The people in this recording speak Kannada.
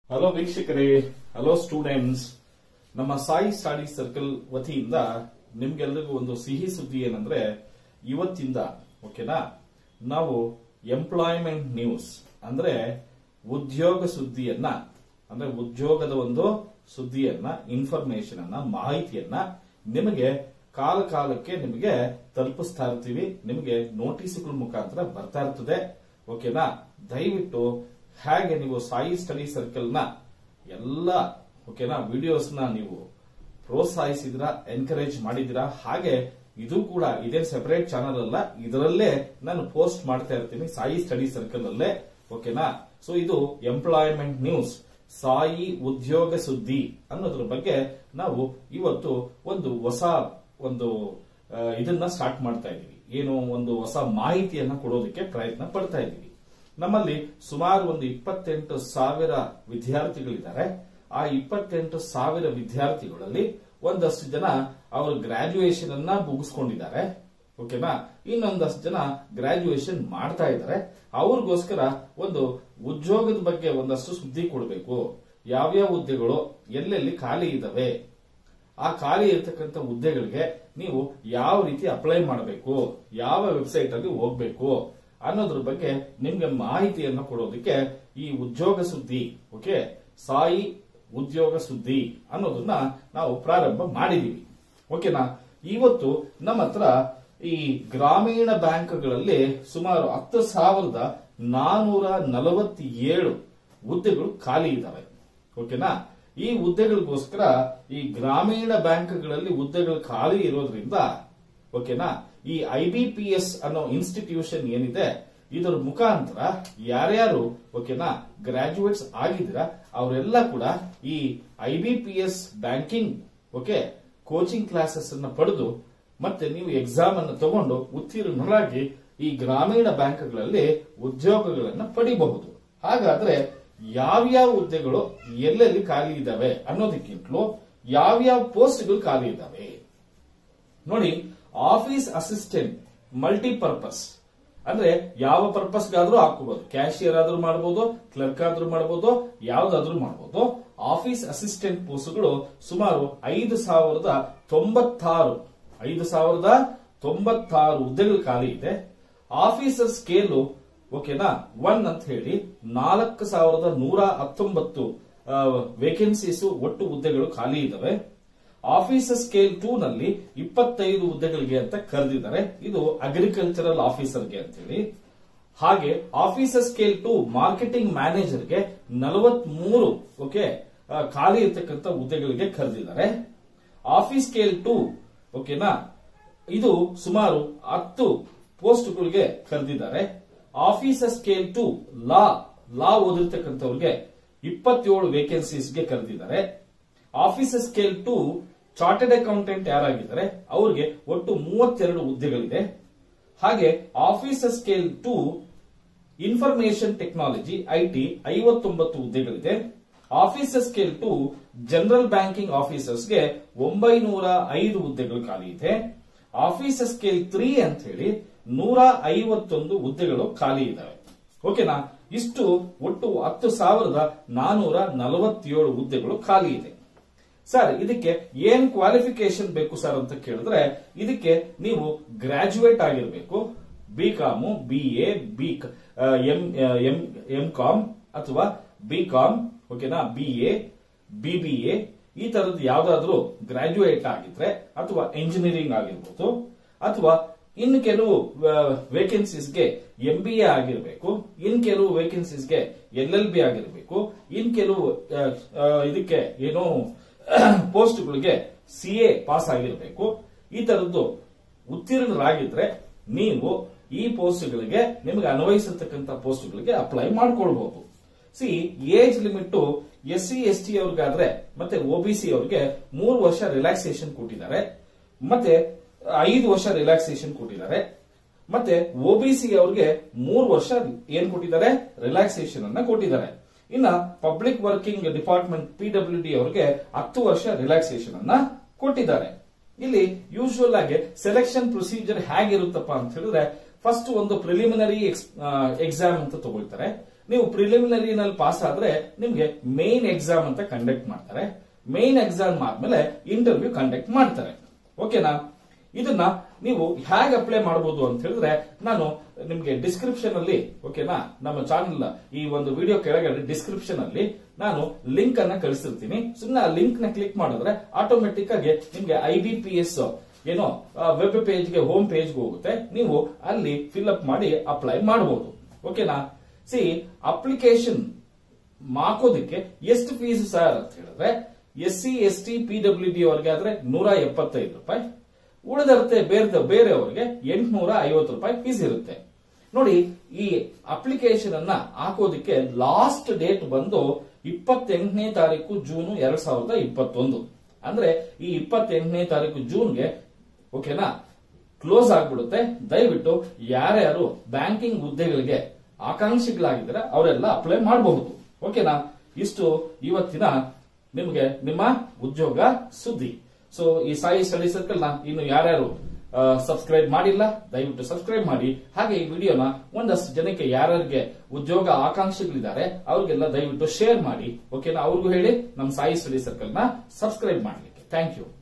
ಹಲೋ ವೀಕ್ಷಕರೇ ಹಲೋ ಸ್ಟೂಡೆಂಟ್ಸ್ ನಮ್ಮ ಸಾಯಿ ಸ್ಟಡಿ ಸರ್ಕಲ್ ವತಿಯಿಂದ ನಿಮ್ಗೆಲ್ರಿಗೂ ಒಂದು ಸಿಹಿ ಸುದ್ದಿ ಏನಂದ್ರೆ ಇವತ್ತಿಂದ ಓಕೆನಾ ನಾವು ಎಂಪ್ಲಾಯ್ಮೆಂಟ್ ನ್ಯೂಸ್ ಅಂದ್ರೆ ಉದ್ಯೋಗ ಸುದ್ದಿಯನ್ನ ಅಂದ್ರೆ ಉದ್ಯೋಗದ ಒಂದು ಸುದ್ದಿಯನ್ನ ಇನ್ಫಾರ್ಮೇಶನ್ ಅನ್ನ ಮಾಹಿತಿಯನ್ನ ನಿಮಗೆ ಕಾಲ ಕಾಲಕ್ಕೆ ನಿಮಗೆ ತಲುಪಿಸ್ತಾ ಇರ್ತೀವಿ ನಿಮಗೆ ನೋಟಿಸ್ಗಳ ಮುಖಾಂತರ ಬರ್ತಾ ಇರ್ತದೆ ಓಕೆನಾ ದಯವಿಟ್ಟು ಹೇಗೆ ನೀವು ಸಾಯಿ ಸ್ಟಡಿ ಸರ್ಕಲ್ ನ ಎಲ್ಲ ಓಕೆನಾ ವಿಡಿಯೋಸ್ ನ ನೀವು ಪ್ರೋತ್ಸಾಹಿಸಿದ್ರ ಎನ್ಕರೇಜ್ ಮಾಡಿದಿರಾ ಹಾಗೆ ಇದು ಕೂಡ ಇದೇ ಸೆಪರೇಟ್ ಚಾನಲ್ ಅಲ್ಲ ಇದರಲ್ಲೇ ನಾನು ಪೋಸ್ಟ್ ಮಾಡ್ತಾ ಇರ್ತೀನಿ ಸಾಯಿ ಸ್ಟಡಿ ಸರ್ಕಲ್ ಅಲ್ಲೇ ಓಕೆನಾ ಸೊ ಇದು ಎಂಪ್ಲಾಯ್ಮೆಂಟ್ ನ್ಯೂಸ್ ಸಾಯಿ ಉದ್ಯೋಗ ಸುದ್ದಿ ಅನ್ನೋದ್ರ ಬಗ್ಗೆ ನಾವು ಇವತ್ತು ಒಂದು ಹೊಸ ಒಂದು ಆ, ಇದನ್ನ ಸ್ಟಾರ್ಟ್ ಮಾಡ್ತಾ ಇದೀವಿ ಏನು ಒಂದು ಹೊಸ ಮಾಹಿತಿಯನ್ನ ಕೊಡೋದಕ್ಕೆ ಪ್ರಯತ್ನ ಪಡ್ತಾ ಇದೀವಿ ನಮ್ಮಲ್ಲಿ ಸುಮಾರು ಒಂದು ಇಪ್ಪತ್ತೆಂಟು ಸಾವಿರ ವಿದ್ಯಾರ್ಥಿಗಳಿದ್ದಾರೆ ಆ ಇಪ್ಪತ್ತೆಂಟು ಸಾವಿರ ವಿದ್ಯಾರ್ಥಿಗಳಲ್ಲಿ ಒಂದಷ್ಟು ಜನ ಅವರು ಗ್ರಾಜುಯೇಷನ್ ಅನ್ನ ಮುಗಿಸ್ಕೊಂಡಿದ್ದಾರೆ ಓಕೆನಾ ಇನ್ನೊಂದಷ್ಟು ಜನ ಗ್ರಾಜುಯೇಷನ್ ಮಾಡ್ತಾ ಇದ್ದಾರೆ ಅವ್ರಿಗೋಸ್ಕರ ಒಂದು ಉದ್ಯೋಗದ ಬಗ್ಗೆ ಒಂದಷ್ಟು ಸುದ್ದಿ ಕೊಡಬೇಕು ಯಾವ್ಯಾವ ಹುದ್ದೆಗಳು ಎಲ್ಲೆಲ್ಲಿ ಖಾಲಿ ಇದಾವೆ ಆ ಖಾಲಿ ಇರತಕ್ಕಂತ ಹುದ್ದೆಗಳಿಗೆ ನೀವು ಯಾವ ರೀತಿ ಅಪ್ಲೈ ಮಾಡಬೇಕು ಯಾವ ವೆಬ್ಸೈಟ್ ಅಲ್ಲಿ ಹೋಗ್ಬೇಕು ಅನ್ನೋದ್ರ ಬಗ್ಗೆ ನಿಮ್ಗೆ ಮಾಹಿತಿಯನ್ನು ಕೊಡೋದಕ್ಕೆ ಈ ಉದ್ಯೋಗ ಸುದ್ದಿ ಓಕೆ ಸಾಯಿ ಉದ್ಯೋಗ ಸುದ್ದಿ ಅನ್ನೋದನ್ನ ನಾವು ಪ್ರಾರಂಭ ಮಾಡಿದೀವಿ ಓಕೆನಾ ಇವತ್ತು ನಮ್ಮ ಹತ್ರ ಈ ಗ್ರಾಮೀಣ ಬ್ಯಾಂಕ್ಗಳಲ್ಲಿ ಸುಮಾರು ಹತ್ತು ಸಾವಿರದ ನಾನೂರ ನಲವತ್ತೇಳು ಹುದ್ದೆಗಳು ಖಾಲಿ ಇದ್ದಾವೆ ಓಕೆನಾ ಈ ಹುದ್ದೆಗಳಿಗೋಸ್ಕರ ಈ ಗ್ರಾಮೀಣ ಬ್ಯಾಂಕ್ಗಳಲ್ಲಿ ಹುದ್ದೆಗಳು ಖಾಲಿ ಇರೋದ್ರಿಂದ ಓಕೆನಾ ಈ ಐಬಿಪಿಎಸ್ ಅನ್ನೋ ಇನ್ಸ್ಟಿಟ್ಯೂಷನ್ ಏನಿದೆ ಇದರ ಮುಖಾಂತರ ಯಾರ್ಯಾರು ಓಕೆನಾ ಗ್ರಾಜುಯೇಟ್ಸ್ ಆಗಿದ್ದೀರಾ ಅವರೆಲ್ಲ ಕೂಡ ಈ IBPS banking okay coaching classes ಅನ್ನ ಪಡೆದು ಮತ್ತೆ ನೀವು ಎಕ್ಸಾಮ್ ಅನ್ನು ತಗೊಂಡು ಉತ್ತೀರ್ಣರಾಗಿ ಈ ಗ್ರಾಮೀಣ ಬ್ಯಾಂಕ್ಗಳಲ್ಲಿ ಉದ್ಯೋಗಗಳನ್ನ ಪಡಿಬಹುದು ಹಾಗಾದ್ರೆ ಯಾವ್ಯಾವ ಹುದ್ದೆಗಳು ಎಲ್ಲೆಲ್ಲಿ ಖಾಲಿ ಇದಾವೆ ಅನ್ನೋದಕ್ಕಿಂತಲೂ ಯಾವ್ಯಾವ ಪೋಸ್ಟ್ಗಳು ಖಾಲಿ ಇದಾವೆ ನೋಡಿ ಆಫೀಸ್ ಅಸಿಸ್ಟೆಂಟ್ ಮಲ್ಟಿಪರ್ಪಸ್ ಅಂದ್ರೆ ಯಾವ ಪರ್ಪಸ್ಗಾದ್ರೂ ಹಾಕೋಬಹುದು ಕ್ಯಾಶಿಯರ್ ಆದ್ರೂ ಮಾಡಬಹುದು ಕ್ಲರ್ಕ್ ಆದ್ರೂ ಮಾಡಬಹುದು ಯಾವ್ದಾದ್ರೂ ಮಾಡಬಹುದು ಆಫೀಸ್ ಅಸಿಸ್ಟೆಂಟ್ ಪೋಸ್ಟ್ಗಳು ಸುಮಾರು ಐದು ಸಾವಿರದ ತೊಂಬತ್ತಾರು ಐದು ಸಾವಿರದ ತೊಂಬತ್ತಾರು ಹುದ್ದೆಗಳು ಖಾಲಿ ಇದೆ ಆಫೀಸರ್ ಸ್ಕೇಲು ಓಕೆನಾ ಒನ್ ಅಂತ ಹೇಳಿ ನಾಲ್ಕು ಸಾವಿರದ ನೂರ ಹತ್ತೊಂಬತ್ತು ವೇಕೆನ್ಸೀಸ್ ಒಟ್ಟು ಹುದ್ದೆಗಳು ಖಾಲಿ ಇದಾವೆ ಆಫೀಸರ್ ಸ್ಕೇಲ್ ಟೂ ನಲ್ಲಿ ಇಪ್ಪತ್ತೈದು ಹುದ್ದೆಗಳಿಗೆ ಅಂತ ಕರೆದಿದ್ದಾರೆ ಇದು ಅಗ್ರಿಕಲ್ಚರಲ್ ಆಫೀಸರ್ಗೆ ಅಂತ ಹೇಳಿ ಹಾಗೆ ಆಫೀಸರ್ ಸ್ಕೇಲ್ ಟು ಮಾರ್ಕೆಟಿಂಗ್ ಮ್ಯಾನೇಜರ್ಗೆ ನಲವತ್ಮೂರು ಓಕೆ ಆ, ಖಾಲಿ ಇರ್ತಕ್ಕಂಥ ಹುದ್ದೆಗಳಿಗೆ ಕರೆದಿದ್ದಾರೆ ಆಫೀಸ್ ಸ್ಕೇಲ್ ಟು ಓಕೆನಾ ಇದು ಸುಮಾರು ಹತ್ತು ಪೋಸ್ಟ್ಗಳಿಗೆ ಕರೆದಿದ್ದಾರೆ officer scale two law law ಓದಿರ್ತಕ್ಕಂಥವ್ರಿಗೆ ಇಪ್ಪತ್ತೇಳು ವೇಕೆನ್ಸೀಸ್ಗೆ ಕರೆದಿದ್ದಾರೆ officer scale two chartered accountant ಯಾರಾಗಿದ್ದಾರೆ ಅವ್ರಿಗೆ ಒಟ್ಟು ಮೂವತ್ತೆರಡು ಹುದ್ದೆಗಳಿದೆ ಹಾಗೆ officer scale two information technology IT ಐವತ್ತೊಂಬತ್ತು ಹುದ್ದೆಗಳಿದೆ officer scale two general banking ಆಫೀಸರ್ಸ್ಗೆ ಒಂಬೈನೂರ ಐದು ಹುದ್ದೆಗಳು ಖಾಲಿ ಇದೆ ಆಫೀಸರ್ ಸ್ಕೇಲ್ ತ್ರೀ ಅಂತ ಹೇಳಿ ನೂರ ಐವತ್ತೊಂದು ಹುದ್ದೆಗಳು ಖಾಲಿ ಇದಾವೆ ಓಕೆನಾ ಇಷ್ಟು ಒಟ್ಟು ಹತ್ತು ಸಾವಿರದ ನಾನೂರ ನಲವತ್ತೇಳು ಹುದ್ದೆಗಳು ಖಾಲಿ ಇದೆ ಸರ್ ಇದಕ್ಕೆ ಏನ್ ಕ್ವಾಲಿಫಿಕೇಶನ್ ಬೇಕು ಸರ್ ಅಂತ ಕೇಳಿದ್ರೆ ಇದಕ್ಕೆ ನೀವು ಗ್ರಾಜುಯೇಟ್ ಆಗಿರಬೇಕು B com B A B M M M com ಅಥವಾ ಬಿ ಕಾಮ್ ಓಕೆನಾ B A B B A ಈ ತರದ್ದು ಯಾವ್ದಾದ್ರು ಗ್ರಾಜುಯೇಟ್ ಆಗಿದ್ರೆ ಅಥವಾ ಎಂಜಿನಿಯರಿಂಗ್ ಆಗಿರ್ಬೋದು ಅಥವಾ ಇನ್ನು ಕೆಲವು ವೇಕೆನ್ಸೀಸ್ಗೆ ಎಂ ಬಿ ಎ ಆಗಿರಬೇಕು ಇನ್ ಕೆಲವು ವೇಕೆನ್ಸೀಸ್ಗೆ ಎಲ್ ಎಲ್ ಬಿ ಆಗಿರಬೇಕು ಇನ್ ಕೆಲವು ಆ, ಆ, ಇದಕ್ಕೆ ಏನೋ ಪೋಸ್ಟ್ಗಳಿಗೆ ಸಿ ಎ ಪಾಸ್ ಆಗಿರಬೇಕು ಈ ತರದ್ದು ಉತ್ತೀರ್ಣರಾಗಿದ್ರೆ ನೀವು ಈ ಪೋಸ್ಟ್ಗಳಿಗೆ ನಿಮಗೆ ಅನ್ವಯಿಸಿರ್ತಕ್ಕಂಥ ಪೋಸ್ಟ್ಗಳಿಗೆ ಅಪ್ಲೈ ಮಾಡ್ಕೊಳ್ಬಹುದು see age limit S C S T ಅವ್ರಿಗಾದ್ರೆ ಮತ್ತೆ ಒಬಿಸಿ ಅವ್ರಿಗೆ ಮೂರು ವರ್ಷ ರಿಲ್ಯಾಕ್ಸೇಷನ್ ಕೊಟ್ಟಿದ್ದಾರೆ ಮತ್ತೆ ಐದು ವರ್ಷ ರಿಲ್ಯಾಕ್ಸೇಷನ್ ಕೊಟ್ಟಿದ್ದಾರೆ ಮತ್ತೆ ಒಬಿಸಿ ಅವ್ರಿಗೆ ಮೂರು ವರ್ಷ ಏನ್ ಕೊಟ್ಟಿದ್ದಾರೆ ರಿಲ್ಯಾಕ್ಸೇಷನ್ ಅನ್ನ ಕೊಟ್ಟಿದ್ದಾರೆ ಇನ್ನ public working department P W D ಅವರಿಗೆ ಹತ್ತು ವರ್ಷ ರಿಲ್ಯಾಕ್ಸೇಷನ್ ಅನ್ನ ಕೊಟ್ಟಿದ್ದಾರೆ ಇಲ್ಲಿ ಯೂಶುವಲ್ ಆಗಿ ಸೆಲೆಕ್ಷನ್ ಪ್ರೊಸೀಜರ್ ಹೇಗಿರುತ್ತಪ್ಪ ಅಂತ ಹೇಳಿದ್ರೆ ಫಸ್ಟ್ ಒಂದು ಪ್ರಿಲಿಮಿನರಿ ಎಕ್ಸಾಮ್ ಅಂತ ತಗೊಳ್ತಾರೆ ನೀವು ಪ್ರಿಲಿಮಿನರಿನಲ್ಲಿ ಪಾಸ್ ಆದ್ರೆ ನಿಮ್ಗೆ ಮೇನ್ ಎಕ್ಸಾಮ್ ಅಂತ ಕಂಡಕ್ಟ್ ಮಾಡ್ತಾರೆ ಮೇನ್ ಎಕ್ಸಾಮ್ ಆದ್ಮೇಲೆ ಇಂಟರ್ವ್ಯೂ ಕಂಡಕ್ಟ್ ಮಾಡ್ತಾರೆ ಓಕೆನಾ ಇದನ್ನ ನೀವು ಹೇಗೆ ಅಪ್ಲೈ ಮಾಡಬಹುದು ಅಂತ ಹೇಳಿದ್ರೆ ನಾನು ನಿಮ್ಗೆ ಡಿಸ್ಕ್ರಿಪ್ಷನ್ ಅಲ್ಲಿ ಓಕೆನಾ ನಮ್ಮ ಚಾನಲ್ ಈ ಒಂದು ವಿಡಿಯೋ ಕೆಳಗಡೆ ಡಿಸ್ಕ್ರಿಪ್ಷನ್ ಅಲ್ಲಿ ನಾನು ಲಿಂಕ್ ಅನ್ನ ಕಳಿಸಿರ್ತೀನಿ ಸುಮ್ಮನೆ ಆ ಲಿಂಕ್ ನ ಕ್ಲಿಕ್ ಮಾಡಿದ್ರೆ ಆಟೋಮೆಟಿಕ್ ಆಗಿ ನಿಮ್ಗೆ ಐ ಬಿ ಪಿ ಎಸ್ ಏನೋ ವೆಬ್ ಪೇಜ್ಗೆ ಹೋಮ್ ಪೇಜ್ಗೆ ಹೋಗುತ್ತೆ ನೀವು ಅಲ್ಲಿ ಫಿಲ್ ಅಪ್ ಮಾಡಿ ಅಪ್ಲೈ ಮಾಡಬಹುದು ಓಕೆನಾ ಸಿ ಅಪ್ಲಿಕೇಶನ್ ಹಾಕೋದಕ್ಕೆ ಎಷ್ಟು ಫೀಸ್ ಸರ್ ಅಂತ ಹೇಳಿದ್ರೆ S C S T P W D ಅವರಿಗೆ ಆದ್ರೆ ನೂರ ಎಪ್ಪತ್ತೈದು ರೂಪಾಯಿ ಉಳಿದರ್ತೆ ಬೇರೆ ಬೇರೆಯವರಿಗೆ ಎಂಟುನೂರ ಐವತ್ತು ರೂಪಾಯಿ ಫೀಸ್ ಇರುತ್ತೆ ನೋಡಿ ಈ ಅಪ್ಲಿಕೇಶನ್ ಅನ್ನ ಹಾಕೋದಕ್ಕೆ ಲಾಸ್ಟ್ ಡೇಟ್ ಬಂದು ಇಪ್ಪತ್ತೆಂಟನೇ ತಾರೀಕು ಜೂನ್ ಎರಡ್ ಸಾವಿರದ ಇಪ್ಪತ್ತೊಂದು ಅಂದ್ರೆ ಈ ಇಪ್ಪತ್ತೆಂಟನೇ ತಾರೀಕು ಜೂನ್ಗೆ ಓಕೆನಾ ಕ್ಲೋಸ್ ಆಗ್ಬಿಡುತ್ತೆ ದಯವಿಟ್ಟು ಯಾರ್ಯಾರು ಬ್ಯಾಂಕಿಂಗ್ ಹುದ್ದೆಗಳಿಗೆ ಆಕಾಂಕ್ಷಿಗಳಾಗಿದ್ದಾರೆ ಅವರೆಲ್ಲ ಅಪ್ಲೈ ಮಾಡಬಹುದು ಓಕೆನಾ ಇಷ್ಟು ಇವತ್ತಿನ ನಿಮಗೆ ನಿಮ್ಮ ಉದ್ಯೋಗ ಸುದ್ದಿ ಸೊ ಈ ಸಾಯಿ ಸ್ಟಡಿ ಸರ್ಕಲ್ ನ ಇನ್ನು ಯಾರ್ಯಾರು ಸಬ್ಸ್ಕ್ರೈಬ್ ಮಾಡಿಲ್ಲ ದಯವಿಟ್ಟು ಸಬ್ಸ್ಕ್ರೈಬ್ ಮಾಡಿ ಹಾಗೆ ಈ ವಿಡಿಯೋನ ಒಂದಷ್ಟು ಜನಕ್ಕೆ ಯಾರ್ಯಾರಿಗೆ ಉದ್ಯೋಗ ಆಕಾಂಕ್ಷಿಗಳಿದ್ದಾರೆ ಅವ್ರಿಗೆಲ್ಲ ದಯವಿಟ್ಟು ಶೇರ್ ಮಾಡಿ ಓಕೆನಾ ಅವ್ರಿಗೂ ಹೇಳಿ ನಮ್ಮ ಸಾಯಿ ಸ್ಟಡಿ ಸರ್ಕಲ್ ನ ಸಬ್ಸ್ಕ್ರೈಬ್ ಮಾಡಲಿಕ್ಕೆ ಥ್ಯಾಂಕ್ ಯು